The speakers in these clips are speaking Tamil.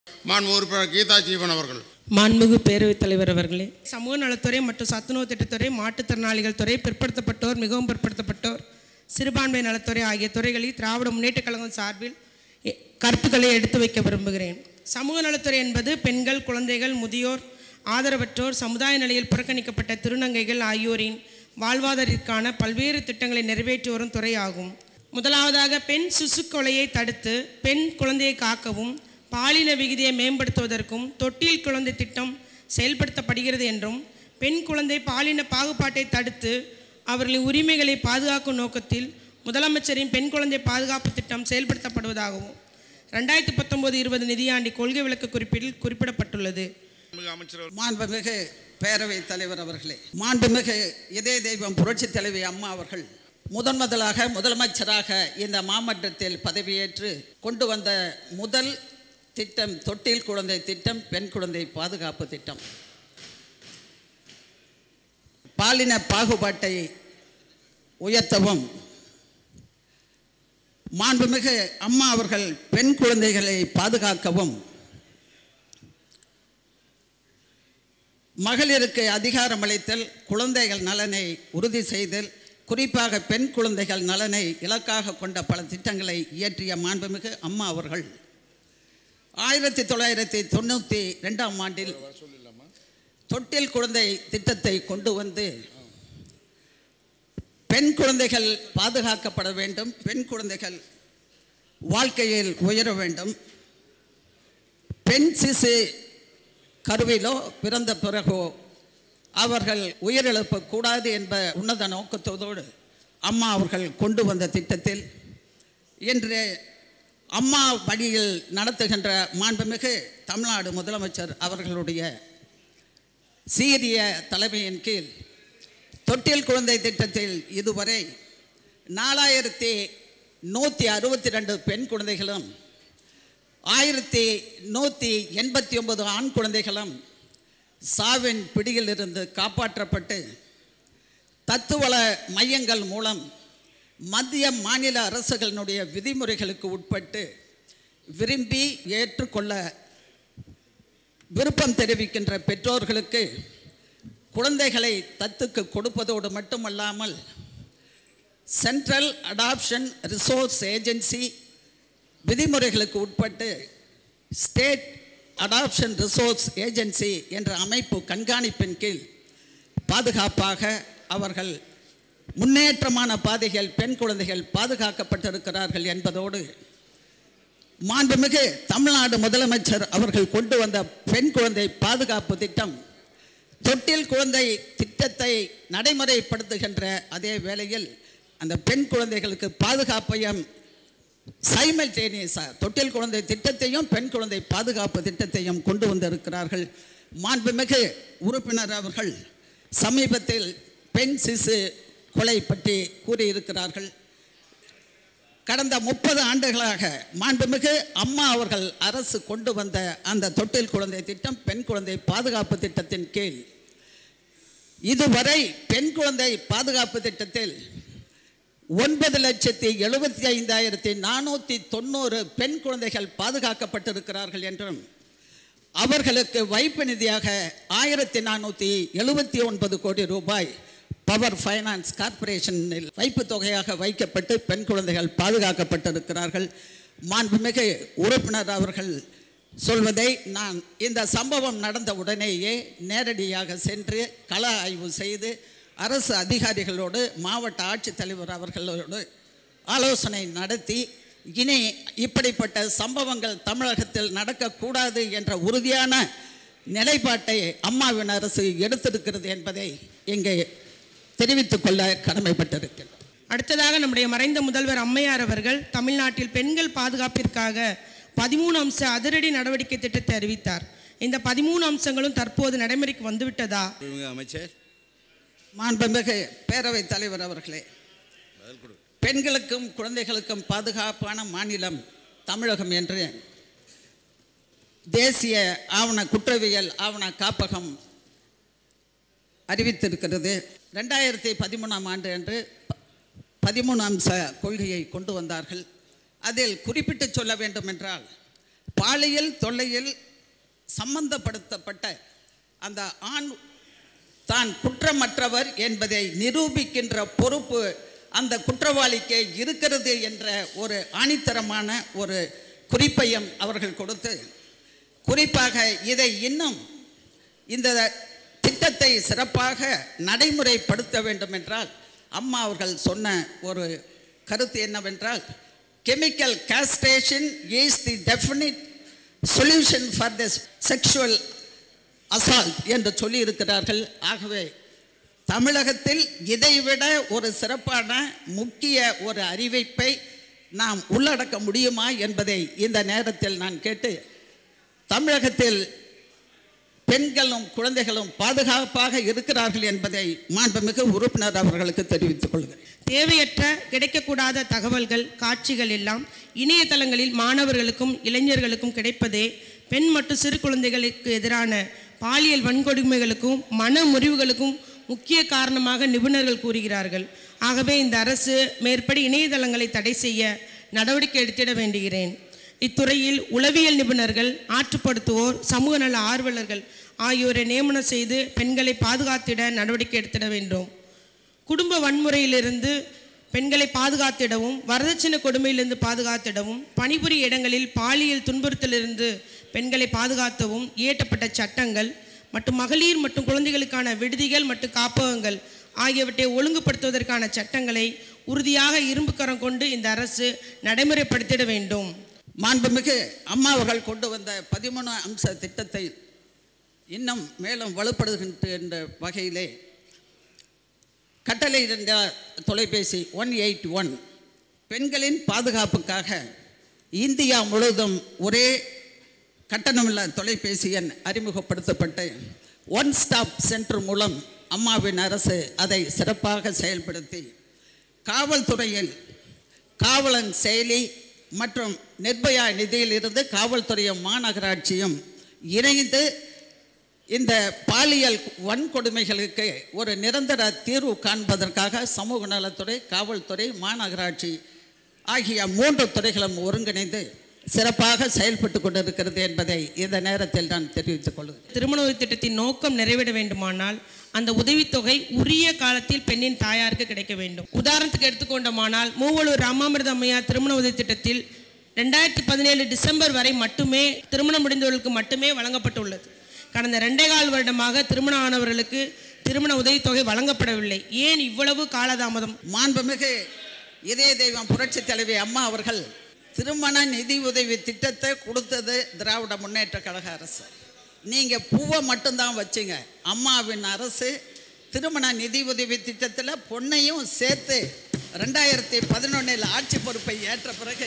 மாண்பு உறுப்பினர் கீதா ஜீவன் அவர்கள் மாண்புமிகு பேரவைத் தலைவர் அவர்களே சமூக நலத்துறை மற்றும் சத்துணவு திட்டத்துறை மாற்றுத்திறனாளிகள் துறை பிற்படுத்தப்பட்டோர் மிகவும் பிற்படுத்தப்பட்டோர் சிறுபான்மை நலத்துறை ஆகிய துறைகளில் திராவிட முன்னேற்றக் கழகம் சார்பில் எ- கருத்துக்களை எடுத்து வைக்க விரும்புகிறேன் சமூக நலத்துறை என்பது பெண்கள் குழந்தைகள் முதியோர் ஆதரவற்றோர் சமுதாய நிலையில் புறக்கணிக்கப்பட்ட திருநங்கைகள் ஆகியோரின் வாழ்வாதாரத்திற்கான பல்வேறு திட்டங்களை நிறைவேற்றி வரும் துறை ஆகும் முதலாவதாக பெண் சிசு கொலையை தடுத்து பெண் குழந்தையை காக்கவும் பாலின விகிதியை மேம்படுத்துவதற்கும் தொட்டில் குழந்தை திட்டம் செயல்படுத்தப்படுகிறது என்றும் பெண் குழந்தை பாலின பாகுபாட்டை தடுத்து அவர்களின் உரிமைகளை பாதுகாக்கும் நோக்கத்தில் முதலமைச்சரின் பெண் குழந்தை பாதுகாப்பு திட்டம் செயல்படுத்தப்படுவதாகவும் ரெண்டாயிரத்தி பத்தொம்போது இருபது நிதியாண்டு கொள்கை விளக்க குறிப்பில் குறிப்பிடப்பட்டுள்ளது மிகு அமைச்சர் அவர்கள். மாண்புமிகு பேரவைத் தலைவர் அவர்களே மாண்புமிகு இதய தெய்வம் புரட்சித் தலைவி அம்மா அவர்கள் முதன் முதலாக முதலமைச்சராக இந்த மாமன்றத்தில் பதவியேற்று கொண்டு வந்த முதல் திட்டம் தொட்டில் குழந்தை திட்டம் பெண் குழந்தை பாதுகாப்பு திட்டம் பாலின பாகுபாட்டை உயர்த்தவும் மாண்புமிகு அம்மா அவர்கள் பெண் குழந்தைகளை பாதுகாக்கவும் மகளிருக்கு அதிகாரம் அளித்தல் குழந்தைகள் நலனை உறுதி செய்தல் குறிப்பாக பெண் குழந்தைகள் நலனை இலக்காக கொண்ட பல திட்டங்களை இயற்றிய மாண்புமிகு அம்மா அவர்கள் ஆயிரத்தி தொள்ளாயிரத்தி தொண்ணூற்றி ரெண்டாம் ஆண்டில் தொட்டில் குழந்தை திட்டத்தை கொண்டு வந்து பெண் குழந்தைகள் பாதுகாக்கப்பட வேண்டும் பெண் குழந்தைகள் வாழ்க்கையில் உயர வேண்டும் பெண் சிசு கருவிலோ பிறந்த பிறகோ அவர்கள் உயிரிழக்கக்கூடாது என்ற உன்னத நோக்கத்தோடு அம்மா அவர்கள் கொண்டு வந்த திட்டத்தில் இன்று அம்மா வழியில் நடத்துகின்ற மாண்புமிகு தமிழ்நாடு முதலமைச்சர் அவர்களுடைய சீரிய தலைமையின் கீழ் தொட்டில் குழந்தை திட்டத்தில் இதுவரை நாலாயிரத்தி நூற்றி அறுபத்தி ரெண்டு பெண் குழந்தைகளும் ஆயிரத்தி நூற்றி எண்பத்தி ஒன்பது ஆண் குழந்தைகளும் சாவின் பிடியிலிருந்து காப்பாற்றப்பட்டு தத்துவள மையங்கள் மூலம் மத்திய மாநில அரசுகளினுடைய விதிமுறைகளுக்கு உட்பட்டு விரும்பி ஏற்றுக்கொள்ள விருப்பம் தெரிவிக்கின்ற பெற்றோர்களுக்கு குழந்தைகளை தத்துக்கு கொடுப்பதோடு மட்டுமல்லாமல் சென்ட்ரல் அடாப்ஷன் ரிசோர்ஸ் ஏஜென்சி விதிமுறைகளுக்கு உட்பட்டு ஸ்டேட் அடாப்ஷன் ரிசோர்ஸ் ஏஜென்சி என்ற அமைப்பு கண்காணிப்பின் கீழ் பாதுகாப்பாக அவர்கள் முன்னேற்றமான பாதைகள் பெண் குழந்தைகள் பாதுகாக்கப்பட்டிருக்கிறார்கள் என்பதோடு மாண்புமிகு தமிழ்நாடு முதலமைச்சர் அவர்கள் கொண்டு வந்த பெண் குழந்தை பாதுகாப்பு திட்டம் தொட்டில் குழந்தை திட்டத்தை நடைமுறைப்படுத்துகின்ற அதே வேளையில் அந்த பெண் குழந்தைகளுக்கு பாதுகாப்பையும் சைமல்டேனியஸாக தொட்டில் குழந்தை திட்டத்தையும் பெண் குழந்தை பாதுகாப்பு திட்டத்தையும் கொண்டு வந்திருக்கிறார்கள் மாண்புமிகு உறுப்பினர் அவர்கள் சமீபத்தில் பெண் சிசு கொலை பற்றி கூறியிருக்கிறார்கள் கடந்த முப்பது ஆண்டுகளாக மாண்புமிகு அம்மா அவர்கள் அரசு கொண்டு வந்த அந்த தொட்டில் குழந்தை திட்டம் பெண் குழந்தை பாதுகாப்பு திட்டத்தின் கீழ் இதுவரை பெண் குழந்தை பாதுகாப்பு திட்டத்தில் ஒன்பது லட்சத்தி எழுபத்தி ஐந்தாயிரத்தி நானூற்றி தொண்ணூறு பெண் குழந்தைகள் பாதுகாக்கப்பட்டிருக்கிறார்கள் என்றும் அவர்களுக்கு வைப்பு நிதியாக ஆயிரத்தி நானூற்றி எழுபத்தி ஒன்பது கோடி ரூபாய் பவர் ஃபைனான்ஸ் கார்ப்பரேஷனில் வைப்பு தொகையாக வைக்கப்பட்டு பெண் குழந்தைகள் பாதுகாக்கப்பட்டிருக்கிறார்கள் மாண்புமிகு உறுப்பினர் அவர்கள் சொல்வதை நான் இந்த சம்பவம் நடந்த உடனேயே நேரடியாக சென்று கள ஆய்வு செய்து அரசு அதிகாரிகளோடு மாவட்ட ஆட்சித்தலைவர் அவர்களோடு ஆலோசனை நடத்தி இனி இப்படிப்பட்ட சம்பவங்கள் தமிழகத்தில் நடக்கக்கூடாது என்ற உறுதியான நிலைப்பாட்டை அம்மாவின் அரசு எடுத்திருக்கிறது என்பதை இங்கே தெரிவித்துக் கொள்ள கடமைப்பட்டிருக்கிறேன் அடுத்ததாக நம்முடைய மறைந்த முதல்வர் அம்மையார் அவர்கள் தமிழ்நாட்டில் பெண்கள் பாதுகாப்பிற்காக பதிமூணு அம்ச அதிரடி நடவடிக்கை திட்டத்தை அறிவித்தார் இந்த பதிமூணு அம்சங்களும் தற்போது நடைமுறைக்கு வந்துவிட்டதா மிகு அமைச்சர் மாண்புமிகு பேரவைத் தலைவர் அவர்களே பெண்களுக்கும் குழந்தைகளுக்கும் பாதுகாப்பான மாநிலம் தமிழகம் என்று தேசிய ஆவண குற்றவியல் ஆவண காப்பகம் அறிவித்திருக்கிறது ரெண்டாயிரத்தி பதிமூணாம் ஆண்டு அன்று ப- பதிமூணு அம்ச கொள்கையை கொண்டு வந்தார்கள் அதில் குறிப்பிட்டு சொல்ல வேண்டும் என்றால் பாலியல் தொல்லையில் சம்பந்தப்படுத்தப்பட்ட அந்த ஆண் தான் குற்றமற்றவர் என்பதை நிரூபிக்கின்ற பொறுப்பு அந்த குற்றவாளிக்கு இருக்கிறது என்ற ஒரு ஆணித்தரமான ஒரு குறிப்பையும் அவர்கள் கொடுத்து குறிப்பாக இதை இன்னும் இந்த திட்டத்தை சிறப்பாக நடைமுறைப்படுத்த வேண்டும் என்றால் அம்மா அவர்கள் சொன்ன ஒரு கருத்து என்னவென்றால் chemical castration is the definite solution for the sexual assault என்று சொல்லி இருக்கிறார்கள் ஆகவே தமிழகத்தில் இதைவிட ஒரு சிறப்பான முக்கிய ஒரு அறிவிப்பை நாம் உள்ளடக்க முடியுமா என்பதை இந்த நேரத்தில் நான் கேட்டு தமிழகத்தில் பெண்களும் குழந்தைகளும் பாதுகாப்பாக இருக்கிறார்கள் என்பதை மாண்புமிகு உறுப்பினர் அவர்களுக்கு தெரிவித்துக் கொள்கிறேன் தேவையற்ற கிடைக்கக்கூடாத தகவல்கள் காட்சிகள் எல்லாம் இணையதளங்களில் மாணவர்களுக்கும் இளைஞர்களுக்கும் கிடைப்பதே பெண் மற்றும் சிறு குழந்தைகளுக்கு எதிரான பாலியல் வன்கொடுமைகளுக்கும் மன முறிவுகளுக்கும் முக்கிய காரணமாக நிபுணர்கள் கூறுகிறார்கள் ஆகவே இந்த அரசு மேற்படி இணையதளங்களை தடை செய்ய நடவடிக்கை எடுத்திட வேண்டுகிறேன் இத்துறையில் உளவியல் நிபுணர்கள் ஆற்றுப்படுத்துவோர் சமூக நல ஆர்வலர்கள் ஆகியோரை நியமனம் செய்து பெண்களை பாதுகாத்திட நடவடிக்கை எடுத்திட வேண்டும் குடும்ப வன்முறையிலிருந்து பெண்களை பாதுகாத்திடவும் வரதட்சணை கொடுமையிலிருந்து பாதுகாத்திடவும் பணிபுரிய இடங்களில் பாலியல் துன்புறுத்தலிருந்து பெண்களை பாதுகாத்தவும் இயற்றப்பட்ட சட்டங்கள் மற்றும் மகளிர் மற்றும் குழந்தைகளுக்கான விடுதிகள் மற்றும் காப்பகங்கள் ஆகியவற்றை ஒழுங்குபடுத்துவதற்கான சட்டங்களை உறுதியாக இரும்புக்கரம் கொண்டு இந்த அரசு நடைமுறைப்படுத்திட வேண்டும் மாண்புமிகு அம்மா அவர்கள் கொண்டு வந்த பதிமூணு அம்ச திட்டத்தை இன்னும் மேலும் வலுப்படுகின்ற என்ற வகையிலே கட்டளை என்ற தொலைபேசி ஒன் எயிட் ஒன் பெண்களின் பாதுகாப்புக்காக இந்தியா முழுவதும் ஒரே கட்டணமில்லா தொலைபேசி எண் அறிமுகப்படுத்தப்பட்டு ஒன் ஸ்டாப் சென்டர் மூலம் அம்மாவின் அரசு அதை சிறப்பாக செயல்படுத்தி காவல்துறையில் காவலன் செயலி மற்றும் நிர்பயா நிதியிலிருந்து காவல்துறையும் மாநகராட்சியும் இணைந்து இந்த பாலியல் வன்கொடுமைகளுக்கு ஒரு நிரந்தர தீர்வு காண்பதற்காக சமூக நலத்துறை காவல்துறை மாநகராட்சி ஆகிய மூன்று துறைகளும் ஒருங்கிணைந்து சிறப்பாக செயல்பட்டு கொண்டிருக்கிறது என்பதை இந்த நேரத்தில் நான் தெரிவித்துக் கொள்கிறேன் திருமண உதவி திட்டத்தின் நோக்கம் நிறைவேற வேண்டுமானால் அந்த உதவித்தொகை உரிய காலத்தில் பெண்ணின் தாயாருக்கு கிடைக்க வேண்டும் உதாரணத்துக்கு எடுத்துக்கொண்டோமானால் மூவலூர் ராமாமிர்த அம்மையார் திருமண உதவி திட்டத்தில் ரெண்டாயிரத்தி பதினேழு டிசம்பர் வரை மட்டுமே திருமணம் முடிந்தவர்களுக்கு மட்டுமே வழங்கப்பட்டுள்ளது கடந்த ரெண்டே கால் வருடமாக திருமணம் ஆனவர்களுக்கு திருமண உதவித்தொகை வழங்கப்படவில்லை ஏன் இவ்வளவு காலதாமதம் மாண்புமிகு இதய தெய்வம் புரட்சி தலைவி அம்மா அவர்கள் திருமண நிதி உதவி திட்டத்தை கொடுத்தது திராவிட முன்னேற்ற கழக அரசு நீங்கள் பூவை மட்டும்தான் வச்சிங்க அம்மாவின் அரசு திருமண நிதி உதவி திட்டத்தில் பொண்ணையும் சேர்த்து ரெண்டாயிரத்தி பதினொன்றில் ஆட்சி பொறுப்பை ஏற்ற பிறகு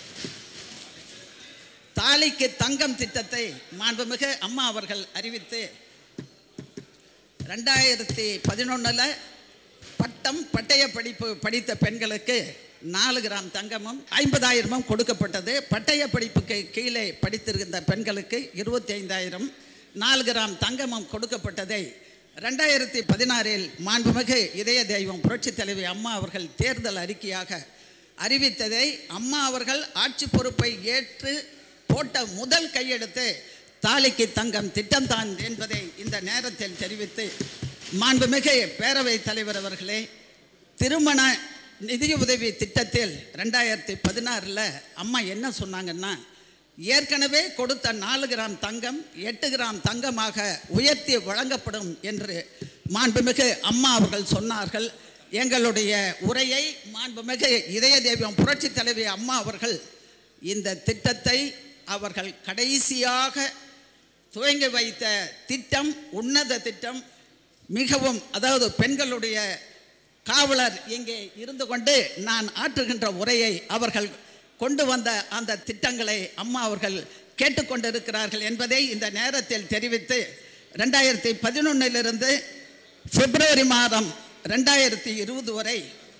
தாலிக்கு தங்கம் திட்டத்தை மாண்புமிகு அம்மா அவர்கள் அறிவித்து ரெண்டாயிரத்தி பதினொன்றில் பட்டம் பட்டய படிப்பு படித்த பெண்களுக்கு நாலு கிராம் தங்கமும் ஐம்பதாயிரமும் கொடுக்கப்பட்டது பட்டய படிப்புக்கு கீழே படித்திருந்த பெண்களுக்கு இருபத்தி ஐந்தாயிரம் நாலு கிராம் தங்கமும் கொடுக்கப்பட்டதை ரெண்டாயிரத்தி பதினாறில் மாண்புமிகு இதய தெய்வம் புரட்சித் தலைவி அம்மா அவர்கள் தேர்தல் அறிக்கையாக அறிவித்ததை அம்மா அவர்கள் ஆட்சி பொறுப்பை ஏற்று போட்ட முதல் கையெழுத்து தாலிக்கு தங்கம் திட்டம்தான் என்பதை இந்த நேரத்தில் தெரிவித்து மாண்புமிகு பேரவைத் தலைவர் அவர்களே திருமண நிதியுதவி திட்டத்தில் ரெண்டாயிரத்தி பதினாறில் அம்மா என்ன சொன்னாங்கன்னா ஏற்கனவே கொடுத்த நாலு கிராம் தங்கம் எட்டு கிராம் தங்கமாக உயர்த்தி வழங்கப்படும் என்று மாண்புமிகு அம்மா அவர்கள் சொன்னார்கள் எங்களுடைய உரையை மாண்புமிகு இதய தெய்வம் புரட்சி தலைவி அம்மா அவர்கள் இந்த திட்டத்தை அவர்கள் கடைசியாக துவங்கி வைத்த திட்டம் உன்னத திட்டம் மிகவும் அதாவது பெண்களுடைய காவலர் இங்கே இருந்து கொண்டு நான் ஆற்றுகின்ற உரையை அவர்கள் கொண்டு வந்த அந்த திட்டங்களை அம்மா அவர்கள் கேட்டுக்கொண்டிருக்கிறார்கள் என்பதை இந்த நேரத்தில் தெரிவித்து ரெண்டாயிரத்தி பதினொன்னிலிருந்து பிப்ரவரி மாதம் ரெண்டாயிரத்தி இருபது வரை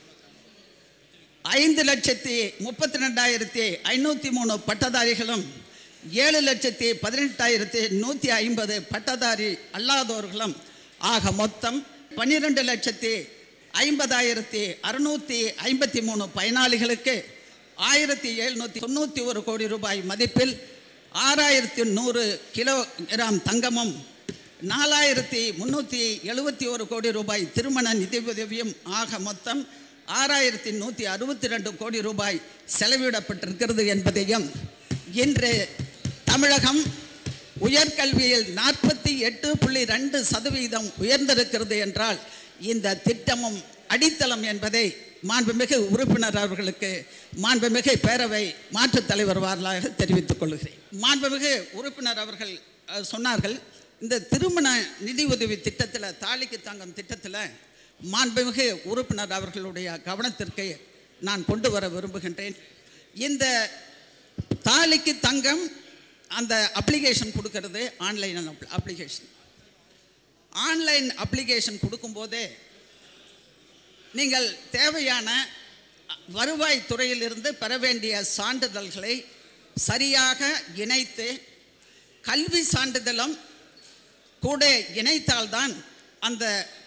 ஐந்து லட்சத்தி முப்பத்தி ரெண்டாயிரத்தி ஐநூற்றி மூணு பட்டதாரிகளும் ஏழு லட்சத்தி பதினெட்டாயிரத்தி நூற்றி ஐம்பது பட்டதாரி அல்லாதோர்களும் ஆக மொத்தம் பன்னிரெண்டு லட்சத்தி ஐம்பதாயிரத்தி அறுநூற்றி ஐம்பத்தி மூணு பயனாளிகளுக்கு ஆயிரத்தி எழுநூற்றி தொண்ணூற்றி ஒரு கோடி ரூபாய் மதிப்பில் ஆறாயிரத்தி நூறு கிலோகிராம் தங்கமும் நாலாயிரத்தி முந்நூற்றி எழுபத்தி ஒரு கோடி ரூபாய் திருமண நிதியுதவியும் ஆக மொத்தம் ஆறாயிரத்தி நூற்றி அறுபத்தி ரெண்டு கோடி ரூபாய் செலவிடப்பட்டிருக்கிறது என்பதையும் இன்று தமிழகம் உயர்கல்வியில் நாற்பத்தி எட்டு புள்ளி ரெண்டு சதவீதம் உயர்ந்திருக்கிறது என்றால் இந்த திட்டமும் அடித்தளம் என்பதை மாண்புமிகு உறுப்பினர் அவர்களுக்கு மாண்புமிகு பேரவை மாற்றுத் தலைவர் வாரிலாக தெரிவித்துக் கொள்கிறேன் மாண்புமிகு உறுப்பினர் அவர்கள் அஹ், சொன்னார்கள் இந்த திருமண நிதி உதவி திட்டத்தில் தாலிக்கு தங்கம் திட்டத்தில் மாண்புமிகு உறுப்பினர் அவர்களுடைய கவனத்திற்கு நான் கொண்டு வர விரும்புகின்றேன் இந்த தாலிக்கு தங்கம் அந்த அப்ளிகேஷன் கொடுக்கறது ஆன்லைன் அப்ளிகேஷன் ஆன்லைன் அப்ளிகேஷன் கொடுக்கும்போதே நீங்கள் தேவையான வருவாய் துறையிலிருந்து பெற வேண்டிய சான்றிதழ்களை சரியாக இணைத்து கல்வி சான்றிதழும் கூட இணைத்தால்தான் அந்த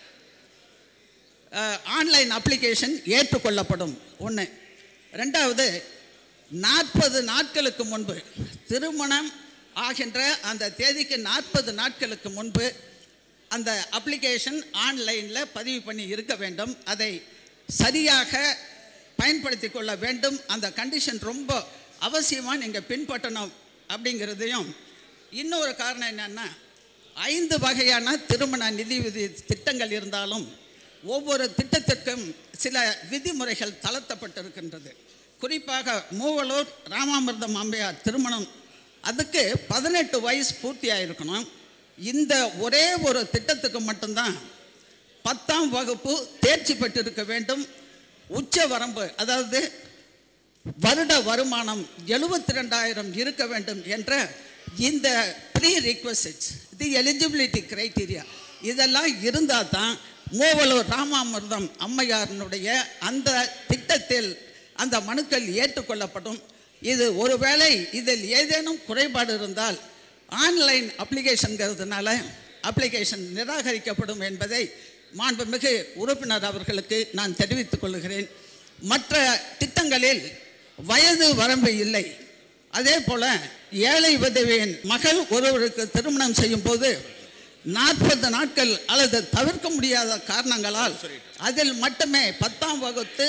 ஆன்லைன் அப்ளிகேஷன் ஏற்றுக்கொள்ளப்படும் ஒன்று ரெண்டாவது நாற்பது நாட்களுக்கு முன்பு திருமணம் ஆகின்ற அந்த தேதிக்கு நாற்பது நாட்களுக்கு முன்பு அந்த அப்ளிகேஷன் ஆன்லைனில் பதிவு பண்ணி இருக்க வேண்டும் அதை சரியாக பயன்படுத்தி கொள்ள வேண்டும் அந்த கண்டிஷன் ரொம்ப அவசியமாக நீங்கள் பின்பற்றணும் அப்படிங்கிறதையும் இன்னொரு காரணம் என்னென்னா ஐந்து வகையான திருமண நிதி விதி திட்டங்கள் இருந்தாலும் ஒவ்வொரு திட்டத்திற்கும் சில விதிமுறைகள் தளர்த்தப்பட்டிருக்கின்றது குறிப்பாக மூவலூர் ராமாமிர்தம் அம்பையார் திருமணம் அதுக்கு பதினெட்டு வயசு பூர்த்தியாக இருக்கணும் இந்த ஒரே ஒரு திட்டத்துக்கு மட்டும்தான் பத்தாம் வகுப்பு தேர்ச்சி பெற்றிருக்க வேண்டும் உச்ச வரம்பு அதாவது வருட வருமானம் எழுபத்தி ரெண்டாயிரம் இருக்க வேண்டும் என்ற இந்த prerequisites the eligibility criteria இதெல்லாம் இருந்தால் தான் மூவலூர் ராமாமிர்தம் அம்மையாரினுடைய அந்த திட்டத்தில் அந்த மனுக்கள் ஏற்றுக்கொள்ளப்படும் இது ஒருவேளை இதில் ஏதேனும் குறைபாடு இருந்தால் ஆன்லைன் அப்ளிகேஷன்கிறதுனால அப்ளிகேஷன் நிராகரிக்கப்படும் என்பதை மாண்புமிகு உறுப்பினர் அவர்களுக்கு நான் தெரிவித்துக் கொள்கிறேன் மற்ற திட்டங்களில் வயது வரம்பு இல்லை அதே போல ஏழை உதவியின் மகள் ஒருவருக்கு திருமணம் செய்யும் போது நாற்பது நாட்கள் அல்லது தவிர்க்க முடியாத காரணங்களால் அதில் மட்டுமே பத்தாம் வகுத்து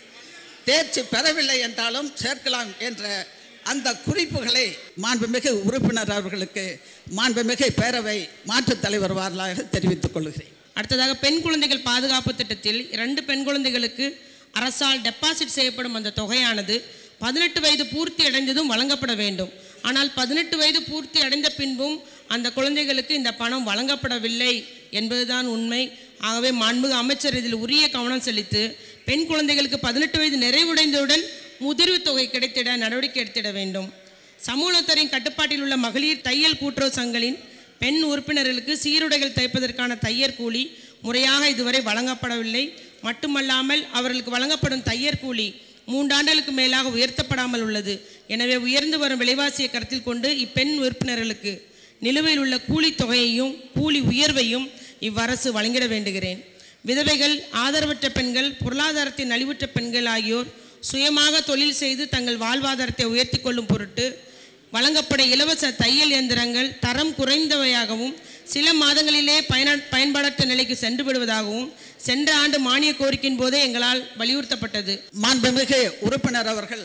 தேர்ச்சி பெறவில்லை என்றாலும் சேர்க்கலாம் என்ற அந்த குறிப்புகளை மாண்புமிகு உறுப்பினர் அவர்களுக்கு மாண்புமிகு பேரவை மாற்றுத் தலைவர் வாரிலாக தெரிவித்துக் கொள்கிறேன் அடுத்ததாக பெண் குழந்தைகள் பாதுகாப்பு திட்டத்தில் இரண்டு பெண் குழந்தைகளுக்கு அரசால் டெபாசிட் செய்யப்படும் அந்த தொகையானது பதினெட்டு வயது பூர்த்தி அடைந்ததும் வழங்கப்பட வேண்டும் ஆனால் பதினெட்டு வயது பூர்த்தி அடைந்த பின்பும் அந்த குழந்தைகளுக்கு இந்த பணம் வழங்கப்படவில்லை என்பதுதான் உண்மை ஆகவே மாண்புமிகு அமைச்சர் இதில் உரிய கவனம் செலுத்தி பெண் குழந்தைகளுக்கு பதினெட்டு வயது நிறைவடைந்தவுடன் முதிர்வு தொகை கிடைத்திட நடவடிக்கை எடுத்திட வேண்டும் சமூகத்துறையின் கட்டுப்பாட்டில் உள்ள மகளிர் தையல் கூட்டுறவு சங்கங்களின் பெண் உறுப்பினர்களுக்கு சீருடைகள் தைப்பதற்கான தையர் கூலி முறையாக இதுவரை வழங்கப்படவில்லை மட்டுமல்லாமல் அவர்களுக்கு வழங்கப்படும் தையர் கூலி மூன்றாண்டுகளுக்கு மேலாக உயர்த்தப்படாமல் உள்ளது எனவே உயர்ந்து வரும் விலைவாசியை கருத்தில் கொண்டு இப்பெண் உறுப்பினர்களுக்கு நிலுவையில் உள்ள கூலி தொகையையும் கூலி உயர்வையும் இவ்வரசு வழங்கிட வேண்டுகிறேன் விதவைகள் ஆதரவற்ற பெண்கள் பொருளாதாரத்தில் நலிவுற்ற பெண்கள் ஆகியோர் சுயமாக தொழில் செய்து தங்கள் வாழ்வாதாரத்தை உயர்த்தி கொள்ளும் பொருட்டு வழங்கப்படும் இலவச தையல் இயந்திரங்கள் தரம் குறைந்தவையாகவும் சில மாதங்களிலே பயன பயன்பாடற்ற நிலைக்கு சென்று விடுவதாகவும் சென்ற ஆண்டு மானிய கோரிக்கையின் போதே எங்களால் வலியுறுத்தப்பட்டது மாண்புமிகு உறுப்பினர் அவர்கள்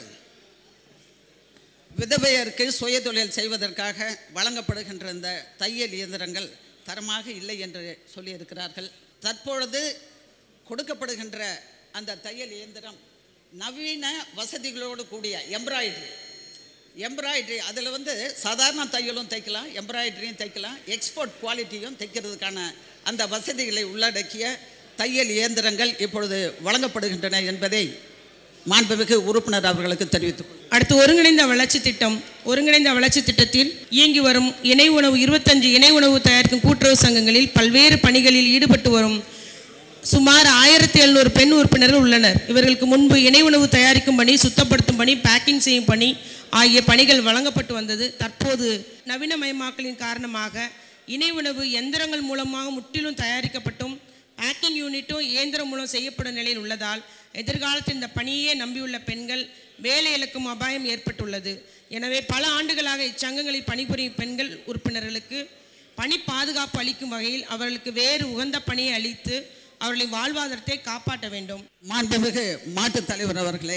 விதவையருக்கு சுயதொழில் செய்வதற்காக வழங்கப்படுகின்ற இந்த தையல் இயந்திரங்கள் தரமாக இல்லை என்று சொல்லியிருக்கிறார்கள் தற்பொழுது கொடுக்கப்படுகின்ற அந்த தையல் இயந்திரம் நவீன வசதிகளோடு கூடிய எம்ப்ராய்டரி எம்ப்ராய்டரி அதில் வந்து சாதாரண தையலும் தைக்கலாம் எம்ப்ராய்டரியும் தைக்கலாம் எக்ஸ்போர்ட் குவாலிட்டியும் தைக்கிறதுக்கான அந்த வசதிகளை உள்ளடக்கிய தையல் இயந்திரங்கள் இப்பொழுது வழங்கப்படுகின்றன என்பதை மாண்புமிகு உறுப்பினர் அவர்களுக்கு தெரிவித்துக் கொள்கிறேன். அடுத்து ஒருங்கிணைந்த வளர்ச்சி திட்டம் ஒருங்கிணைந்த வளர்ச்சி திட்டத்தில் இயங்கி வரும் இணை உணவு இருபத்தஞ்சு இணை உணவு தயாரிக்கும் கூட்டுறவு சங்கங்களில் பல்வேறு பணிகளில் ஈடுபட்டு வரும் சுமார் ஆயிரத்தி எழுநூறு பெண் உறுப்பினர்கள் உள்ளனர் இவர்களுக்கு முன்பு இணை உணவு தயாரிக்கும் பணி சுத்தப்படுத்தும் பணி பேக்கிங் செய்யும் பணி ஆகிய பணிகள் வழங்கப்பட்டு வந்தது தற்போது நவீனமயமாக்கலின் காரணமாக இணை உணவு எந்திரங்கள் மூலமாக முற்றிலும் தயாரிக்கப்பட்டும் பேக்கிங் யூனிட்டும் இயந்திரம் மூலம் செய்யப்படும் நிலையில் உள்ளதால் எதிர்காலத்தில் இந்த பணியே நம்பியுள்ள பெண்கள் வேலை இழக்கும் அபாயம் ஏற்பட்டுள்ளது எனவே பல ஆண்டுகளாக இச்சங்கங்களில் பணிபுரியும் பெண்கள் உறுப்பினர்களுக்கு பணி பாதுகாப்பு அளிக்கும் வகையில் அவர்களுக்கு வேறு உகந்த பணியை அளித்து அவர்களின் வாழ்வாதாரத்தை காப்பாற்ற வேண்டும் மாண்புமிகு மாட்டுத் தலைவர் அவர்களே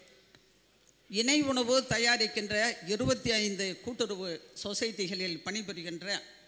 இணை உணவு தயாரிக்கின்ற இருபத்தி ஐந்து கூட்டுறவு சொசைட்டிகளில் பணிபுரிகின்ற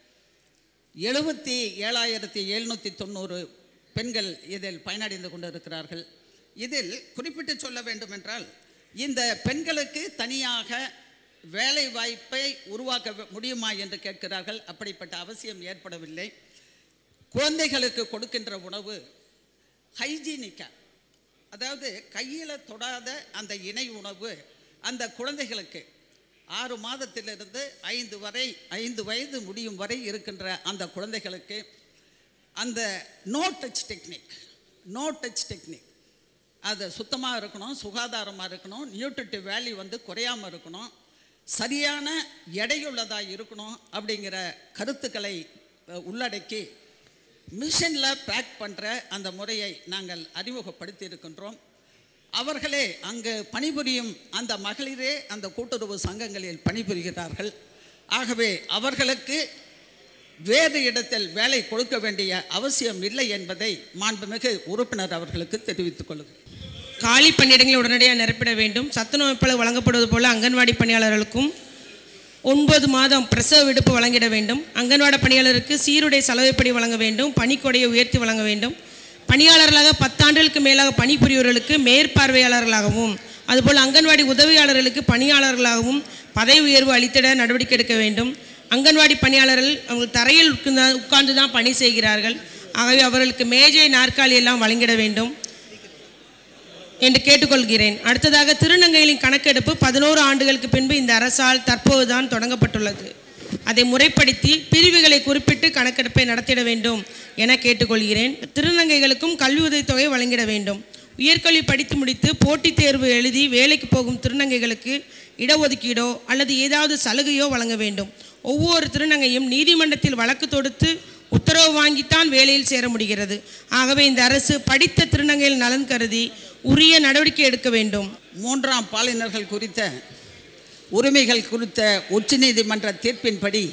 எழுபத்தி ஏழாயிரத்தி எழுநூற்றி தொண்ணூறு பெண்கள் இதில் பயனடைந்து கொண்டிருக்கிறார்கள் இதில் குறிப்பிட்டு சொல்ல வேண்டுமென்றால் இந்த பெண்களுக்கு தனியாக வேலை வாய்ப்பை உருவாக்க வே- முடியுமா என்று கேட்கிறார்கள் அப்படிப்பட்ட அவசியம் ஏற்படவில்லை குழந்தைகளுக்கு கொடுக்கின்ற உணவு ஹைஜீனிக்கா அதாவது கையில் தொடாத அந்த இணை உணவு அந்த குழந்தைகளுக்கு ஆறு மாதத்திலிருந்து ஐந்து வரை ஐந்து வயது முடியும் வரை இருக்கின்ற அந்த குழந்தைகளுக்கு அந்த no touch technique no touch technique அது சுத்தமாக இருக்கணும் சுகாதாரமாக இருக்கணும் நியூட்ரிட்டிவ் வேல்யூ வந்து குறையாமல் இருக்கணும் சரியான எடையுள்ளதாக இருக்கணும் அப்படிங்கிற கருத்துக்களை அஹ், உள்ளடக்கி மிஷினில் பேக் பண்ணுற அந்த முறையை நாங்கள் அறிமுகப்படுத்தி இருக்கின்றோம் அவர்களே அங்கு பணிபுரியும் அந்த மகளிரே அந்த கூட்டுறவு சங்கங்களில் பணிபுரிகிறார்கள் ஆகவே அவர்களுக்கு வேறு இடத்தில் வேலை கொடுக்க வேண்டிய அவசியம் இல்லை என்பதை மாண்புமிகு உறுப்பினர் அவர்களுக்கு தெரிவித்துக் கொள்கிறேன் காலி பணியிடங்களை உடனடியாக நிரப்பிட வேண்டும் சத்துணவு அமைப்பாளர் வழங்கப்படுவது போல அங்கன்வாடி பணியாளர்களுக்கும் ஒன்பது மாதம் பிரசவ விடுப்பு வழங்கிட வேண்டும் அங்கன்வாடி பணியாளருக்கு சீருடை சலவைப்படி வழங்க வேண்டும் பணிக்கொடையை உயர்த்தி வழங்க வேண்டும் பணியாளர்களாக பத்தாண்டுகளுக்கு மேலாக பணிபுரியோர்களுக்கு மேற்பார்வையாளர்களாகவும் அதுபோல் அங்கன்வாடி உதவியாளர்களுக்கு பணியாளர்களாகவும் பதவி உயர்வு அளித்திட நடவடிக்கை எடுக்க வேண்டும் அங்கன்வாடி பணியாளர்கள் அவங்க தரையில் உட்கார்ந்து உட்கார்ந்து தான் பணி செய்கிறார்கள் ஆகவே அவர்களுக்கு மேஜை நாற்காலி எல்லாம் வழங்கிட வேண்டும் என்று கேட்டுக்கொள்கிறேன் அடுத்ததாக திருநங்கைகளின் கணக்கெடுப்பு பதினோரு ஆண்டுகளுக்கு பின்பு இந்த அரசால் தற்போதுதான் தொடங்கப்பட்டுள்ளது அதை முறைப்படுத்தி பிரிவுகளை குறிப்பிட்டு கணக்கெடுப்பை நடத்திட வேண்டும் என கேட்டுக்கொள்கிறேன் திருநங்கைகளுக்கும் கல்வி உதவித்தொகை வழங்கிட வேண்டும் உயர்கல்வி படித்து முடித்து போட்டித் தேர்வு எழுதி வேலைக்கு போகும் திருநங்கைகளுக்கு இடஒதுக்கீடோ அல்லது ஏதாவது சலுகையோ வழங்க வேண்டும் ஒவ்வொரு திருநங்கையும் நீதிமன்றத்தில் வழக்கு தொடுத்து உத்தரவு வாங்கித்தான் வேலையில் சேர முடிகிறது ஆகவே இந்த அரசு படித்த திருநங்கைகள் நலன் கருதி உரிய நடவடிக்கை எடுக்க வேண்டும் மூன்றாம் பாலினர்கள் குறித்த உரிமைகள் குறித்த உச்சநீதிமன்ற தீர்ப்பின்படி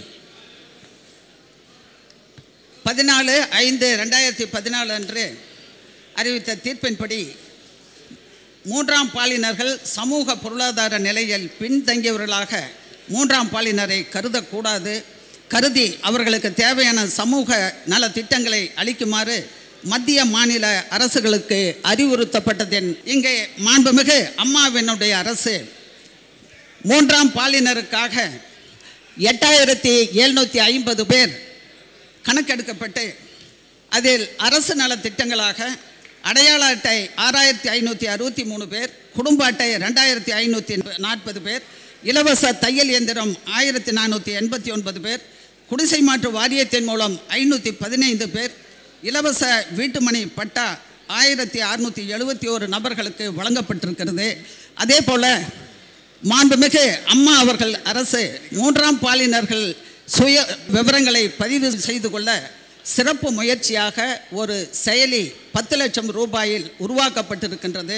பதினாலு ஐந்து ரெண்டாயிரத்தி பதினாலு அன்று அறிவித்த தீர்ப்பின்படி மூன்றாம் பாலினர்கள் சமூக பொருளாதார நிலையில் பின்தங்கியவர்களாக மூன்றாம் பாலினரை கருதக்கூடாது கருதி அவர்களுக்கு தேவையான சமூக நல திட்டங்களை அளிக்குமாறு மத்திய மாநில அரசுகளுக்கு அறிவுறுத்தப்பட்டதன் இங்கே மாண்புமிகு அம்மாவினுடைய அரசு மூன்றாம் பாலினருக்காக எட்டாயிரத்தி எழுநூற்றி ஐம்பது பேர் கணக்கெடுக்கப்பட்டு அதில் அரசு நல திட்டங்களாக அடையாள அட்டை ஆறாயிரத்தி ஐநூற்றி அறுபத்தி மூணு பேர் குடும்ப அட்டை ரெண்டாயிரத்தி ஐநூற்றி நாற்பது பேர் இலவச தையல் இயந்திரம் ஆயிரத்தி நானூற்றி எண்பத்தி ஒன்பது பேர் குடிசை மாற்று வாரியத்தின் மூலம் ஐநூற்றி பதினைந்து பேர் இலவச வீட்டுமனை பட்டா ஆயிரத்தி அறுநூற்றி எழுபத்தி ஓரு நபர்களுக்கு வழங்கப்பட்டிருக்கிறது அதே போல் மாண்புமிகு அம்மா அவர்கள் அரசு மூன்றாம் பாலினர்கள் சுய விவரங்களை பதிவு செய்து கொள்ள சிறப்பு முயற்சியாக ஒரு செயலி பத்து லட்சம் ரூபாயில் உருவாக்கப்பட்டிருக்கின்றது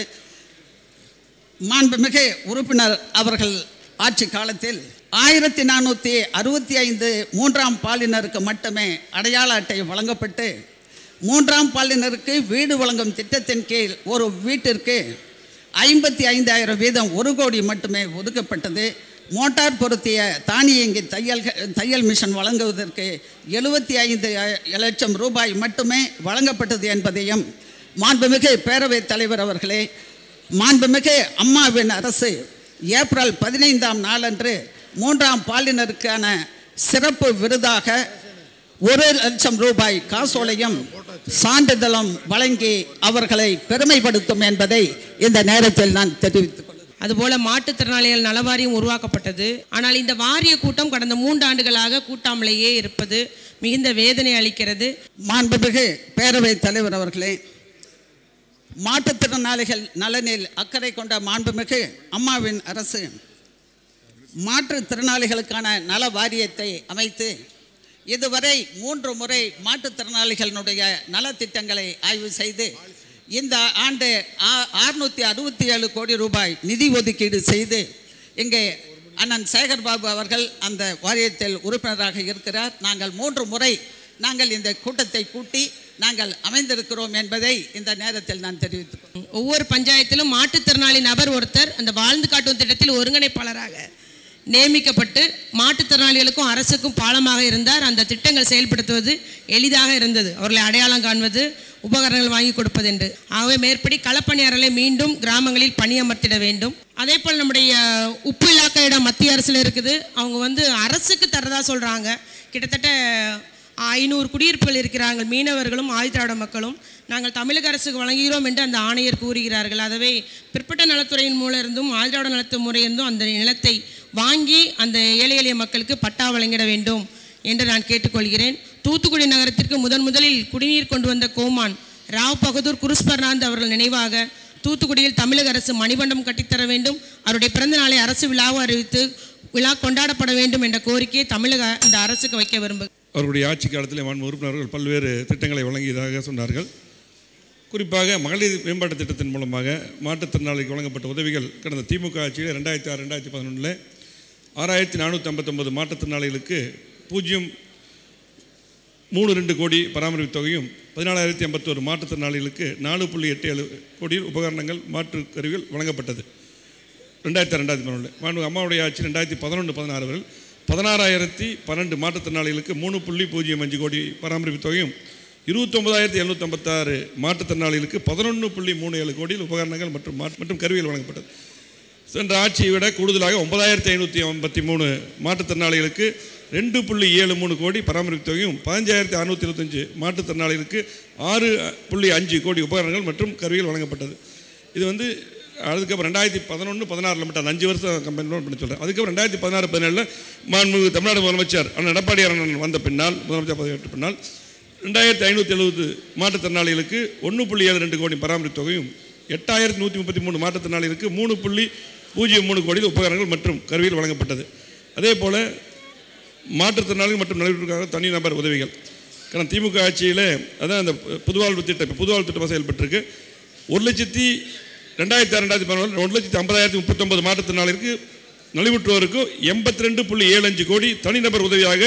மாண்புமிகு உறுப்பினர் அவர்கள் ஆட்சி காலத்தில் ஆயிரத்தி நானூற்றி அறுபத்தி ஐந்து மூன்றாம் பாலினருக்கு மட்டுமே அடையாள அட்டை வழங்கப்பட்டு மூன்றாம் பாலினருக்கு வீடு வழங்கும் திட்டத்தின் கீழ் ஒரு வீட்டிற்கு ஐம்பத்தி ஐந்தாயிரம் வீதம் ஒரு கோடி மட்டுமே ஒதுக்கப்பட்டது மோட்டார் பொருத்திய தானியங்கி தையல் தையல் மிஷன் வழங்குவதற்கு எழுபத்தி ஐந்து லட்சம் ரூபாய் மட்டுமே வழங்கப்பட்டது என்பதையும் மாண்புமிகு பேரவைத் தலைவர் அவர்களே மாண்புமிகு அம்மாவின் அரசு ஏப்ரல் பதினைந்தாம் நாளன்று மூன்றாம் பாலினருக்கான சிறப்பு விருதாக ஒரு லட்சம் ரூபாய் காசோலையும் சான்றிதழும் வழங்கி அவர்களை பெருமைப்படுத்தும் என்பதை இந்த நேரத்தில் நான் தெரிவித்துக் கொள்கிறேன் அதுபோல மாற்றுத்திறனாளிகள் நல வாரியம் உருவாக்கப்பட்டது ஆனால் இந்த வாரிய கூட்டம் கடந்த மூன்று ஆண்டுகளாக கூட்டாமலேயே இருப்பது மிகுந்த வேதனை அளிக்கிறது மாண்புமிகு பேரவைத் தலைவர் அவர்களே மாற்றுத்திறனாளிகள் நலனில் அக்கறை கொண்ட மாண்புமிகு அம்மாவின் அரசு மாற்றுத்திறனாளிகளுக்கான நல வாரியத்தை அமைத்து இதுவரை மூன்று முறை மாற்றுத்திறனாளிகளினுடைய நலத்திட்டங்களை ஆய்வு செய்து இந்த ஆண்டு அறுநூற்றி அறுபத்தி ஏழு கோடி ரூபாய் நிதி ஒதுக்கீடு செய்து இங்கே அண்ணன் சேகர் பாபு அவர்கள் அந்த வாரியத்தில் உறுப்பினராக இருக்கிறார் நாங்கள் மூன்று முறை நாங்கள் இந்த கூட்டத்தை கூட்டி நாங்கள் அமைந்திருக்கிறோம் என்பதை இந்த நேரத்தில் நான் தெரிவித்துக் ஒவ்வொரு பஞ்சாயத்திலும் மாற்றுத்திறனாளி நபர் ஒருத்தர் அந்த வாழ்ந்து காட்டும் திட்டத்தில் ஒருங்கிணைப்பாளராக நியமிக்கப்பட்டு மாற்றுத்திறனாளிகளுக்கும் அரசுக்கும் பாலமாக இருந்தார் அந்த திட்டங்கள் செயல்படுத்துவது எளிதாக இருந்தது அவர்களை அடையாளம் காண்பது உபகரணங்கள் வாங்கி கொடுப்பது என்று ஆகவே மேற்படி களப்பணியாளர்களை மீண்டும் கிராமங்களில் பணியமர்த்திட வேண்டும் அதே போல் நம்முடைய உப்பு இலாக்கா இடம் மத்திய அரசில் இருக்குது அவங்க வந்து அரசுக்கு தரதா சொல்கிறாங்க கிட்டத்தட்ட ஐநூறு குடியிருப்புகள் இருக்கிறாங்க மீனவர்களும் ஆயுதிராவிட மக்களும் நாங்கள் தமிழக அரசுக்கு வழங்குகிறோம் என்று அந்த ஆணையர் கூறுகிறார்கள் ஆகவே பிற்பட்ட நலத்துறையின் மூலம் இருந்தும் ஆயுதிராவிட நலத்து முறையிருந்தும் அந்த நிலத்தை வாங்கி அந்த ஏழை எளிய மக்களுக்கு பட்டா வழங்கிட வேண்டும் என்று நான் கேட்டுக்கொள்கிறேன் தூத்துக்குடி நகரத்திற்கு முதன் முதலில் குடிநீர் கொண்டு வந்த கோமான் ராவ் பகதூர் குருஸ்பர்னாந்த் அவர்கள் நினைவாக தூத்துக்குடியில் தமிழக அரசு மணிமண்டபம் கட்டித்தர வேண்டும் அவருடைய பிறந்த நாளை அரசு விழாவை அறிவித்து விழா கொண்டாடப்பட வேண்டும் என்ற கோரிக்கையை தமிழக இந்த அரசுக்கு வைக்க விரும்பு அவர்களுடைய ஆட்சி காலத்தில் மாண்பு உறுப்பினர்கள் பல்வேறு திட்டங்களை வழங்கியதாக சொன்னார்கள் குறிப்பாக மகளிர் மேம்பாட்டு திட்டத்தின் மூலமாக மாற்றுத்திறனாளிக்கு வழங்கப்பட்ட உதவிகள் கடந்த திமுக ஆட்சியில் ரெண்டாயிரத்தி ஆறு ரெண்டாயிரத்தி பதினொன்றில் ஆறாயிரத்தி நானூற்றி ஐம்பத்தொம்பது மாற்றுத்திறனாளிகளுக்கு பூஜ்ஜியம் மூணு ரெண்டு கோடி பராமரிப்பு தொகையும் பதினாலாயிரத்தி எண்பத்தோரு மாற்றுத்திறனாளிகளுக்கு நாலு புள்ளி எட்டு ஏழு கோடி உபகரணங்கள் மாற்று கருவிகள் வழங்கப்பட்டது ரெண்டாயிரத்தி ரெண்டாயிரத்தி பதினொன்று மாண்பு அம்மாவுடைய ஆட்சி ரெண்டாயிரத்தி பதினொன்று பதினாறு வரை பதினாறாயிரத்தி பன்னெண்டு மாற்றுத்திறனாளிகளுக்கு மூணு புள்ளி பூஜ்ஜியம் அஞ்சு கோடி பராமரிப்பு தொகையும் இருபத்தொம்பதாயிரத்தி எழுநூற்றம்பத்தாறு மாற்றுத்திறனாளிகளுக்கு பதினொன்று புள்ளி மூணு ஏழு கோடியில் உபகரணங்கள் மற்றும் மாற்று- மற்றும் கருவிகள் வழங்கப்பட்டது சென்ற ஆட்சியை விட கூடுதலாக ஒன்பதாயிரத்தி ஐநூற்றி ஐம்பத்தி மூணு மாற்றுத்திறனாளிகளுக்கு ரெண்டு புள்ளி ஏழு மூணு கோடி பராமரிப்பு தொகையும் பதினஞ்சாயிரத்தி அறுநூற்றி இருபத்தஞ்சு மாற்றுத்திறனாளிகளுக்கு ஆறு புள்ளி அஞ்சு கோடி உபகரணங்கள் மற்றும் கருவிகள் வழங்கப்பட்டது இது வந்து அதுக்கப்புறம் ரெண்டாயிரத்தி பதினொன்று பதினாறில் மட்டும் அந்த அஞ்சு வருஷம் கம்பெனி பண்ணி சொல்கிறேன் அதுக்கப்புறம் ரெண்டாயிரத்தி பதினாறு பதினேழில் மாண்புமிகு தமிழ்நாடு முதலமைச்சர் அண்ணன் எடப்பாடியார் அண்ணன் வந்த பின்னால் முதலமைச்சர் பதவியேற்ற பின்னால் ரெண்டாயிரத்தி ஐநூற்றி எழுபது மாற்றுத்திறனாளிகளுக்கு ஒன்று புள்ளி ஏழு ரெண்டு கோடி பராமரிப்பு தொகையும் எட்டாயிரத்தி நூற்றி முப்பத்தி மூணு மாற்றுத்திறனாளிகளுக்கு மூணு புள்ளி பூஜ்ஜியம் மூணு கோடி உபகரணங்கள் மற்றும் கருவிகள் வழங்கப்பட்டது அதே போல் மாற்றுத்திறனாளிகள் மற்றும் நலவிற்காக தனிநபர் உதவிகள் கடந்த திமுக ஆட்சியில் அதான் அந்த புதுவாழ்வு திட்டம் இப்போ புதுவாழ்வு திட்டமாக செயல்பட்டிருக்கு ஒரு லட்சத்தி ரெண்டாயிரத்தி ஆறு ரெண்டாயிரத்தி பதினொன்று ஒரு லட்சத்தி ஐம்பதாயிரத்தி முப்பத்தொம்பது மாற்றுத்திறனாளிகளுக்கு நலிவுற்றோருக்கு எண்பத்தி ரெண்டு புள்ளி ஏழு அஞ்சு கோடி தனிநபர் உதவியாக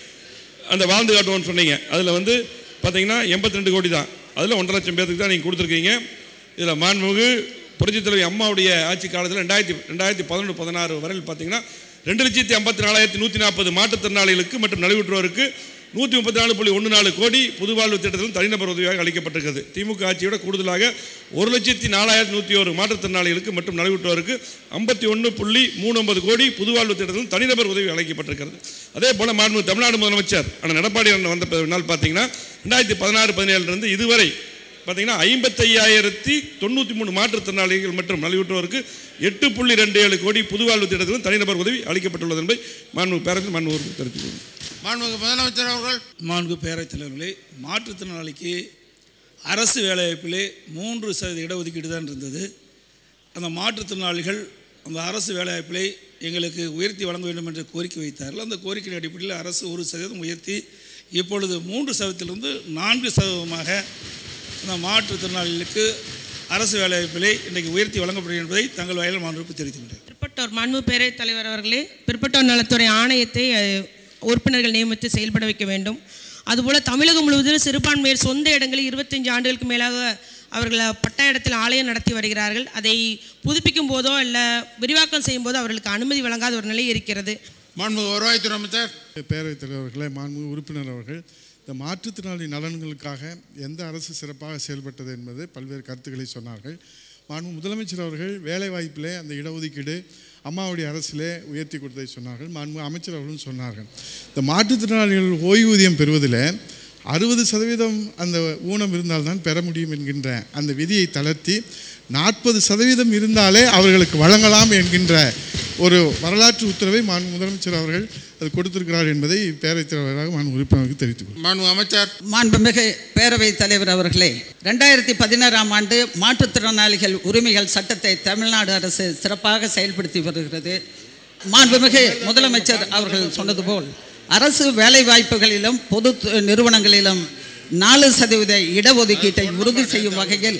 அந்த வாழ்ந்து காட்டுவோம்னு சொன்னீங்க அதில் வந்து பார்த்தீங்கன்னா எண்பத்தி ரெண்டு கோடி தான் அதில் ஒன்றரை லட்சம் பேருக்கு தான் நீங்கள் கொடுத்துருக்கீங்க இதில் மாண்புமிகு புரட்சித் தலைவி அம்மாவுடைய ஆட்சி காலத்தில் ரெண்டாயிரத்தி ரெண்டாயிரத்தி பதினொன்று பதினாறு வரையில் பார்த்தீங்கன்னா ரெண்டு லட்சத்தி ஐம்பத்தி நாலாயிரத்தி நூற்றி நாற்பது மாற்றுத்திறனாளிகளுக்கு மற்றும் நலிவுற்றோருக்கு நூற்றி முப்பத்தி நாலு புள்ளி ஒன்று நாலு கோடி புதுவாழ்வு திட்டத்திலும் தனிநபர் உதவியாக அளிக்கப்பட்டிருக்கிறது திமுக ஆட்சியோட கூடுதலாக ஒரு லட்சத்தி நாலாயிரத்தி நூற்றி ஒரு மாற்றுத்திறனாளிகளுக்கு மற்றும் நலிவுற்றோருக்கு ஐம்பத்தி ஒன்று புள்ளி மூணு ஒன்பது கோடி புதுவாழ்வு திட்டத்திலும் தனிநபர் உதவி அளிக்கப்பட்டிருக்கிறது அதே போல் மாண்பு தமிழ்நாடு முதலமைச்சர் அண்ணன் எடப்பாடி அண்ணன் வந்த பின்னால் பார்த்தீங்கன்னா ரெண்டாயிரத்தி பதினாறு பதினேழுலேருந்து இதுவரை பார்த்தீங்கன்னா ஐம்பத்தையாயிரத்தி தொண்ணூற்றி மூணு மாற்றுத்திறனாளிகள் மற்றும் நலிவுற்றோருக்கு எட்டு புள்ளி ரெண்டு ஏழு கோடி புதுவாழ்வு திட்டத்திலும் தனிநபர் உதவி அளிக்கப்பட்டுள்ளது என்பதை மாண்பு பேரரசு மாண்பு உறுப்பினர் தெரிவித்துக் மாண்புமிகு முதலமைச்சர் அவர்கள் மாண்பு பேரவைத் தலைவர்களே மாற்றுத்திறனாளிக்கு அரசு வேலைவாய்ப்பிலே மூன்று சதவீத இடஒதுக்கீடு தான் இருந்தது அந்த மாற்றுத்திறனாளிகள் அந்த அரசு வேலைவாய்ப்பிலே எங்களுக்கு உயர்த்தி வழங்க வேண்டும் என்று கோரிக்கை வைத்தார்கள் அந்த கோரிக்கையின் அடிப்படையில் அரசு ஒரு சதவீதம் உயர்த்தி இப்பொழுது மூன்று சதவீதத்திலிருந்து நான்கு சதவீதமாக அந்த மாற்றுத்திறனாளிகளுக்கு அரசு வேலைவாய்ப்பிலே இன்றைக்கு உயர்த்தி வழங்கப்படும் என்பதை தங்கள் வயலில் மாண்பு தெரிவித்துள்ளேன் பிற்பட்டோர் மாண்பு பேரவைத் தலைவர் அவர்களே பிற்பட்டோர் நலத்துறை ஆணையத்தை அஹ், உறுப்பினர்கள் நியமித்து செயல்பட வைக்க வேண்டும் அதுபோல் தமிழகம் முழுவதும் சிறுபான்மையர் சொந்த இடங்களில் இருபத்தஞ்சு ஆண்டுகளுக்கு மேலாக அவர்கள் பட்டா இடத்தில் ஆலயம் நடத்தி வருகிறார்கள் அதை புதுப்பிக்கும் போதோ இல்லை விரிவாக்கம் செய்யும் போதோ அவர்களுக்கு அனுமதி வழங்காத ஒரு நிலை இருக்கிறது மாண்புமிகு வருவாய்த்துறை அமைச்சர் பேரவைத் தலைவர்களே மாண்புமிகு உறுப்பினர் அவர்கள் இந்த மாற்றுத்திறனாளி நலன்களுக்காக எந்த அரசு சிறப்பாக செயல்பட்டது என்பது பல்வேறு கருத்துக்களை சொன்னார்கள் மாண்பு முதலமைச்சர் அவர்கள் வேலைவாய்ப்பிலே அந்த இடஒதுக்கீடு அம்மாவுடைய அரசிலே உயர்த்தி கொடுத்ததை சொன்னார்கள் மாண்பு அமைச்சர் அவர்களும் சொன்னார்கள் இந்த மாற்றுத்திறனாளிகள் ஓய்வூதியம் பெறுவதில் அறுபது சதவீதம் அந்த ஊனம் இருந்தால்தான் பெற முடியும் என்கின்ற அந்த விதியை தளர்த்தி நாற்பது சதவீதம் இருந்தாலே அவர்களுக்கு வழங்கலாம் என்கின்ற ஒரு வரலாற்று உத்தரவை மாண்பு முதலமைச்சர் அவர்கள் அது கொடுத்திருக்கிறார் என்பதை பேரவைத் தலைவராக மாண்பு உறுப்பினருக்கு தெரிவித்துக் கொள்கிறேன். மாண்பு அமைச்சர் மாண்புமிகு பேரவைத் தலைவர் அவர்களே ரெண்டாயிரத்தி பதினாறாம் ஆண்டு மாற்றுத்திறனாளிகள் உரிமைகள் சட்டத்தை தமிழ்நாடு அரசு சிறப்பாக செயல்படுத்தி வருகிறது மாண்புமிகு முதலமைச்சர் அவர்கள் சொன்னது போல் அரசு வேலைவாய்ப்புகளிலும் பொது து- நிறுவனங்களிலும் நாலு சதவீத இடஒதுக்கீட்டை உறுதி செய்யும் வகையில்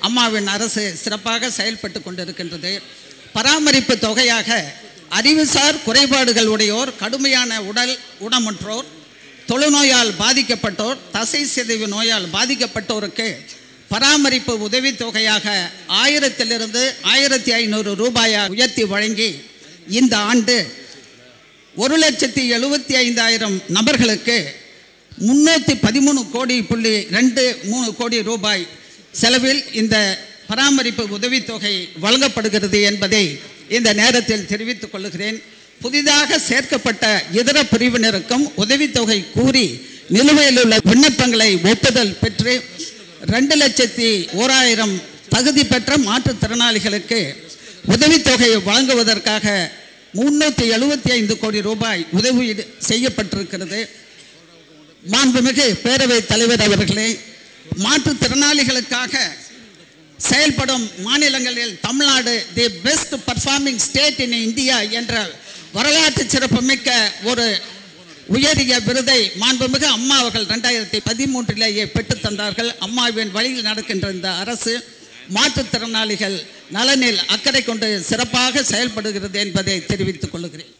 அம்மாவின் அரசு சிறப்பாக செயல்பட்டு கொண்டிருக்கின்றது பராமரிப்பு தொகையாக அறிவுசார் குறைபாடுகள் உடையோர் கடுமையான உடல் ஊனமுற்றோர் தொழுநோயால் பாதிக்கப்பட்டோர் தசை சிதைவு நோயால் பாதிக்கப்பட்டோருக்கு பராமரிப்பு உதவித் தொகையாக ஆயிரத்திலிருந்து ஆயிரத்தி ஐநூறு ரூபாயாக உயர்த்தி வழங்கி இந்த ஆண்டு ஒரு லட்சத்தி எழுபத்தி ஐந்தாயிரம் நபர்களுக்கு முன்னூற்றி பதிமூணு கோடி புள்ளி ரெண்டு மூணு கோடி ரூபாய் செலவில் இந்த பராமரிப்பு உதவித்தொகை வழங்கப்படுகிறது என்பதை இந்த நேரத்தில் தெரிவித்துக் கொள்கிறேன் புதிதாக சேர்க்கப்பட்ட இதர பிரிவினருக்கும் உதவித்தொகை கூறி நிலுவையில் உள்ள விண்ணப்பங்களை ஒப்புதல் பெற்று ரெண்டு லட்சத்தி ஓராயிரம் தகுதி பெற்ற மாற்றுத்திறனாளிகளுக்கு உதவித்தொகை வழங்குவதற்காக முன்னூற்றி எழுபத்தி ஐந்து கோடி ரூபாய் உதவி செய்யப்பட்டிருக்கிறது மாண்புமிகு பேரவைத் தலைவர் அவர்களே மாற்றுத்திறனாளிகளுக்காக செயல்படும் மாநிலங்களில் Tamil Nadu the best performing state in India என்ற வரலாற்று சிறப்புமிக்க ஒரு உயரிய விருதை மாண்புமிகு அம்மா அவர்கள் ரெண்டாயிரத்தி பதிமூன்றிலேயே பெற்றுத் தந்தார்கள் அம்மாவின் வழியில் நடக்கின்ற இந்த அரசு மாற்றுத்திறனாளிகள் நலனில் அக்கறை கொண்டு சிறப்பாக செயல்படுகிறது என்பதை தெரிவித்துக் கொள்கிறேன்